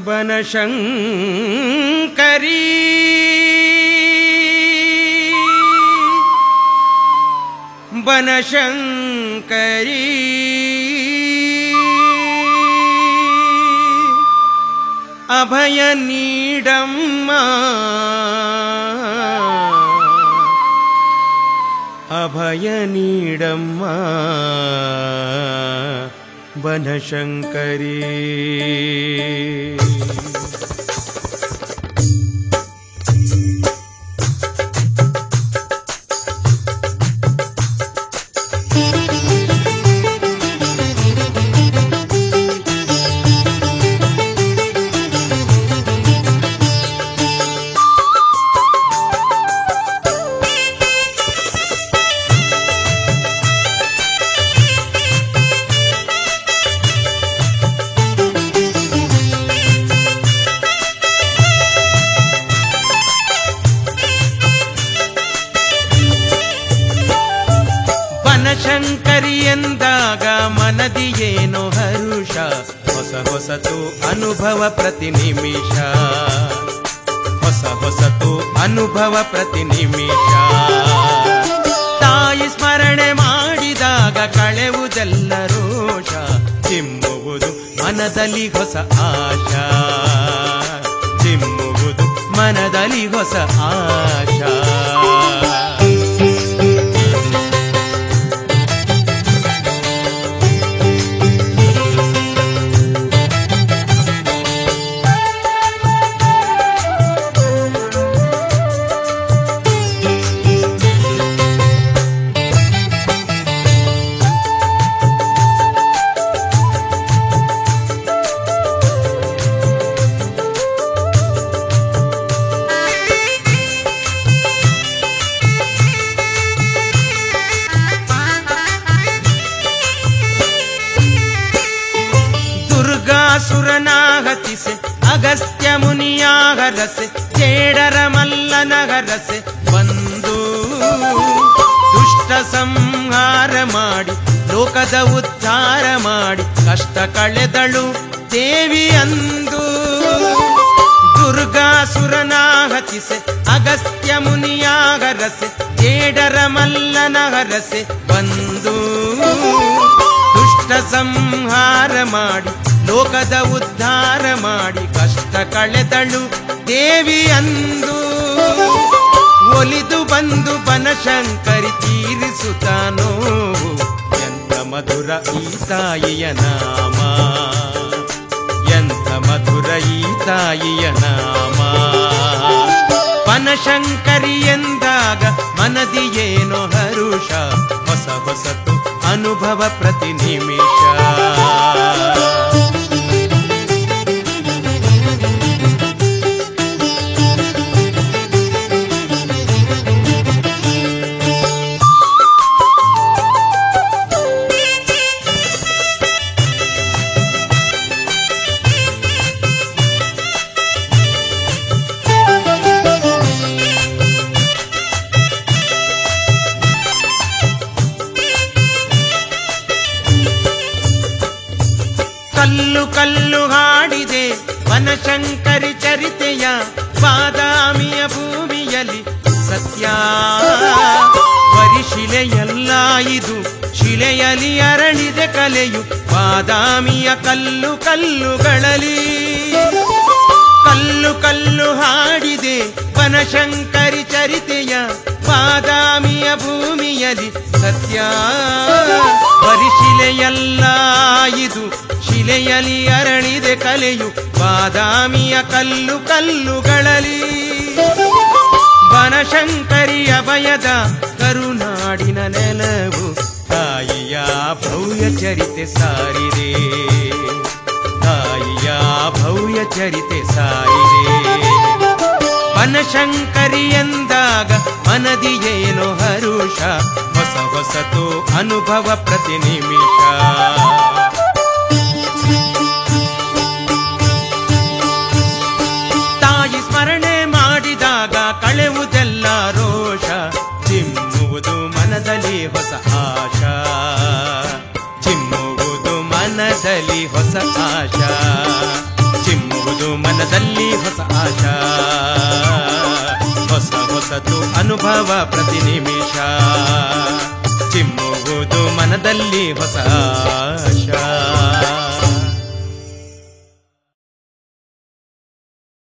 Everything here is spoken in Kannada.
ಬನಶಂಕರಿ ಬನಶಂಕರಿ ಅಭಯ ನೀಡಮ್ಮ ಅಭಯ ನೀಡಮ್ಮ ಬನಶಂಕರಿ ಬನಶಂಕರಿ ಎಂದಾಗ ಮನದಿ ಏನೋ ಹರುಷ ಹೊಸ ಹೊಸತು ಅನುಭವ ಪ್ರತಿ ನಿಮಿಷ ಹೊಸ ಹೊಸತು ಅನುಭವ ಪ್ರತಿ ನಿಮಿಷ ತಾಯಿ ಸ್ಮರಣೆ ಮಾಡಿದಾಗ ಕಳೆವುದೆಲ್ಲ ರೋಷ ಚಿಮ್ಮುವುದು ಮನದಲ್ಲಿ ಹೊಸ ಆಶಾ ಚಿಮ್ಮುವುದು ಮನದಲ್ಲಿ ಹೊಸ ಆಶಾ ದುರ್ಗಾಸುರನಾಗತಿಸೆ ಅಗಸ್ತ್ಯ ಮುನಿಯಾಗರಸೆ ಚೇಡರ ಮಲ್ಲನಗರಸೆ ಬಂದು ದುಷ್ಟ ಸಂಹಾರ ಮಾಡಿ ಲೋಕದ ಉದ್ಧಾರ ಮಾಡಿ ಕಷ್ಟ ಕಳೆದಳು ದೇವಿ ಅಂದು ದುರ್ಗಾಸುರನಾಗತಿಸೆ ಅಗಸ್ತ್ಯ ಮುನಿಯಾಗರಸೆ ಚೇಡರ ಮಲ್ಲನಗರಸೆ ಬಂದು ದುಷ್ಟ ಸಂಹಾರ ಮಾಡಿ ಲೋಕದ ಉದ್ಧಾರ ಮಾಡಿ ಕಷ್ಟ ಕಳೆದಳು ದೇವಿ ಅಂದು ಒಲಿದು ಬಂದು ಬನಶಂಕರಿ ತೀರಿಸುತ್ತಾನೋ ಎಂತ ಮಧುರ ಈ ತಾಯಿಯ ನಾಮ ಎಂತ ಮಧುರ ಈ ತಾಯಿಯ ನಾಮ ಬನಶಂಕರಿ ಎಂದಾಗ ಮನದಿ ಏನೋ ಹರುಷ ಹೊಸ ಹೊಸತು ಅನುಭವ ಪ್ರತಿ ನಿಮಿಷ ಕಲ್ಲು ಕಲ್ಲು ಹಾಡಿದೆ ವನಶಂಕರಿ ಚರಿತೆಯ ಬಾದಾಮಿಯ ಭೂಮಿಯಲ್ಲಿ ಸತ್ಯ ಪರಿಶಿಲೆಯಲ್ಲ ಇದು ಶಿಲೆಯಲಿ ಅರಳಿದೆ ಕಲೆಯು ಬಾದಾಮಿಯ ಕಲ್ಲು ಕಲ್ಲುಗಳಲ್ಲಿ ಕಲ್ಲು ಕಲ್ಲು ಹಾಡಿದೆ ವನಶಂಕರಿ ಚರಿತೆಯ ಬಾದಾಮಿಯ ಭೂಮಿಯಲ್ಲಿ ಸತ್ಯ ಪರಿಶಿಲೆಯಲ್ಲ ಇದು ಶಿಲೆಯಲಿ ಅರಳಿದೆ ಕಲೆಯು ಬಾದಾಮಿಯ ಕಲ್ಲು ಕಲ್ಲುಗಳಲ್ಲಿ ಬನಶಂಕರಿಯ ಭಯದ ಕರುನಾಡಿನ ನೆಲವು ತಾಯಿಯ ಭವ್ಯ ಚರಿತೆ ಸಾರಿದೆ ತಾಯಿಯ ಭವ್ಯ ಚರಿತೆ ಸಾರಿದೆ ಬನಶಂಕರಿ ಎಂದಾಗ ಮನದಿ ಏನೋ ಹರುಷ ಹೊಸ ಹೊಸತು ಅನುಭವ ಪ್ರತಿ ನಿಮಿಷ ತಾಯಿ ಸ್ಮರಣೆ ಮಾಡಿದಾಗ ಕಳೆವುದೆಲ್ಲ ರೋಷ ಚಿಮ್ಮುವುದು ಮನದಲ್ಲಿ ಹೊಸ ಆಶಾ ಚಿಮ್ಮುವುದು ಮನದಲ್ಲಿ ಹೊಸ ಆಶಾ ಚಿಮ್ಮುವುದು ಚಿಮ್ಮುವುದು ಮನದಲ್ಲಿ ಹೊಸ ಆಶಾ ಹೊಸ ಹೊಸತು ಅನುಭವ ಪ್ರತಿ ನಿಮಿಷ ಚಿಮ್ಮುವುದು ಮನದಲ್ಲಿ ಹೊಸ ಆಶಾ